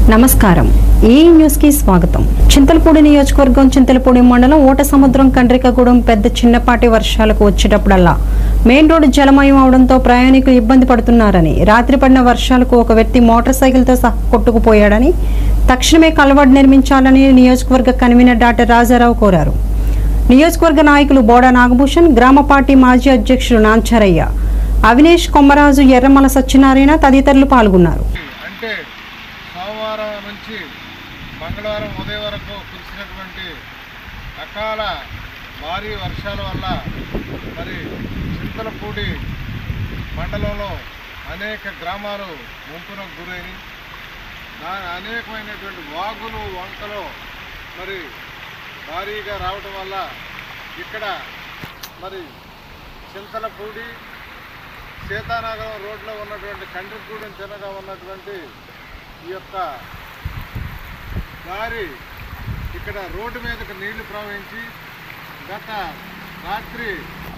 నమస్కారం ఈ న్యూస్ కి స్వాగతం చింతలపూడి నియోజకవర్గం చింతలపూడి మండలం ఓట సముద్రం కండ్రికగూడెం పెద్ద చిన్నపాటి వర్షాలకు వచ్చేటప్పుడల్లా మెయిన్ రోడ్డు జలమయం అవడంతో ప్రయాణికులు ఇబ్బంది పడుతున్నారని రాత్రి పడిన వర్షాలకు ఒక వ్యక్తి మోటార్ సైకిల్తో సహా కొట్టుకుపోయాడని తక్షణమే కలవాడు నిర్మించాలని నియోజకవర్గ కన్వీనర్ డాక్టర్ రాజారావు కోరారు నియోజకవర్గ నాయకులు బోడా నాగభూషణ్ గ్రామ పార్టీ మాజీ అధ్యక్షులు నాంచారయ్య అవినేష్ కొమ్మరాజు ఎర్రమల సత్యనారాయణ తదితరులు పాల్గొన్నారు అంటే సోమవారం నుంచి మంగళవారం ఉదయం వరకు కురిసినటువంటి అకాల భారీ వర్షాల వల్ల మరి చింతలపూడి మండలంలో అనేక గ్రామాలు ముంపునకు గురైనవి దా అనేకమైనటువంటి వాగులు వంకలు మరి భారీగా రావడం వల్ల ఇక్కడ మరి చింతలపూడి సీతానగరం రోడ్లో ఉన్నటువంటి కండ్రిగూడెం తినగా ఉన్నటువంటి ఈ యొక్క దారి ఇక్కడ రోడ్డు మీదకి నీళ్లు ప్రవహించి గత రాత్రి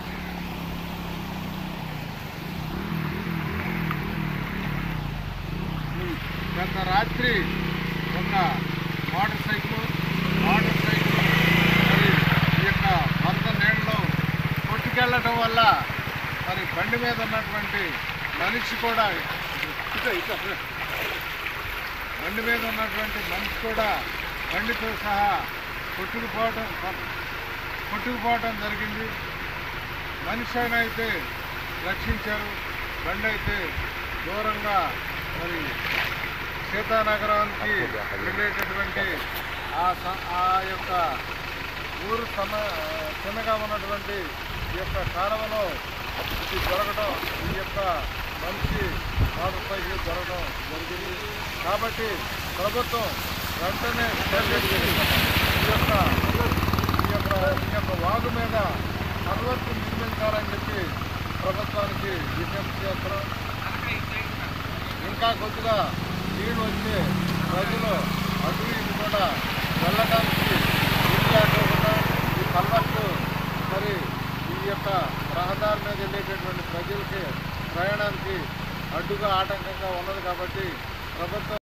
గత రాత్రి ఒక మోటార్ సైకిల్ మోటార్ సైకిల్ మరి ఈ యొక్క వరద నీళ్ళలో కొట్టుకెళ్ళటం వల్ల మరి బండి మీద ఉన్నటువంటి మనిషి కూడా ఇటు, ఇటు, ఇటు. బండి మీద ఉన్నటువంటి మనిషి కూడా బండితో సహా కొట్టుకుపోవటం కొట్టుకుపోవటం జరిగింది మనిషి అయినా అయితే రక్షించారు బండి అయితే దూరంగా మరి సీతానగరానికి వెళ్ళేటటువంటి ఆ స- ఆ యొక్క ఊరు సమ చిన్నగా ఉన్నటువంటి ఈ యొక్క కాలువలో ఇది జరగడం ఈ యొక్క మనిషి మోటార్ సైకిల్ జరగడం జరిగింది కాబట్టి ప్రభుత్వం వెంటనే చేపట్టి ఈ యొక్క ఈ యొక్క ఈ యొక్క వాగు మీద కన్వర్ట్ నిర్మించాలని చెప్పి ప్రభుత్వానికి విజ్ఞప్తి చేస్తున్నాం ఇంకా కొద్దిగా నీళ్ళు వచ్చే ప్రజలు అటు ఇటు కూడా వెళ్ళడానికి వీలు లేకుండా ఈ కల్వర్టు మరి ఈ యొక్క రహదారి మీద వెళ్ళేటటువంటి ప్రజలకి ప్రయాణానికి అడ్డుగా ఆటంకంగా ఉన్నది కాబట్టి ప్రభుత్వం